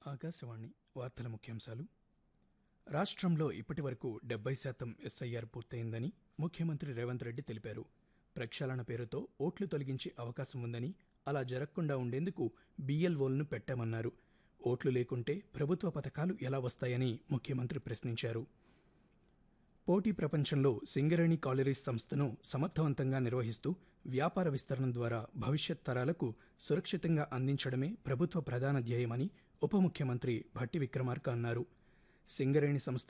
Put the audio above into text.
ఆకాశవాణి వార్తల ముఖ్యాంశాలు రాష్ట్రంలో ఇప్పటి వరకు డెబ్బై శాతం ఎస్ఐఆర్ పూర్తయిందని ముఖ్యమంత్రి రేవంత్ రెడ్డి తెలిపారు ప్రక్షాళన పేరుతో ఓట్లు తొలగించే అవకాశం ఉందని అలా జరగకుండా ఉండేందుకు బీఎల్ఓలను పెట్టామన్నారు ఓట్లు లేకుంటే ప్రభుత్వ పథకాలు ఎలా వస్తాయని ముఖ్యమంత్రి ప్రశ్నించారు పోటీ ప్రపంచంలో సింగరేణి కాలరీస్ సంస్థను సమర్థవంతంగా నిర్వహిస్తూ వ్యాపార విస్తరణ ద్వారా భవిష్యత్ తరాలకు సురక్షితంగా అందించడమే ప్రభుత్వ ప్రధాన ధ్యేయమని ఉప ముఖ్యమంత్రి భట్టి విక్రమార్క అన్నారు సింగరేణి సంస్థ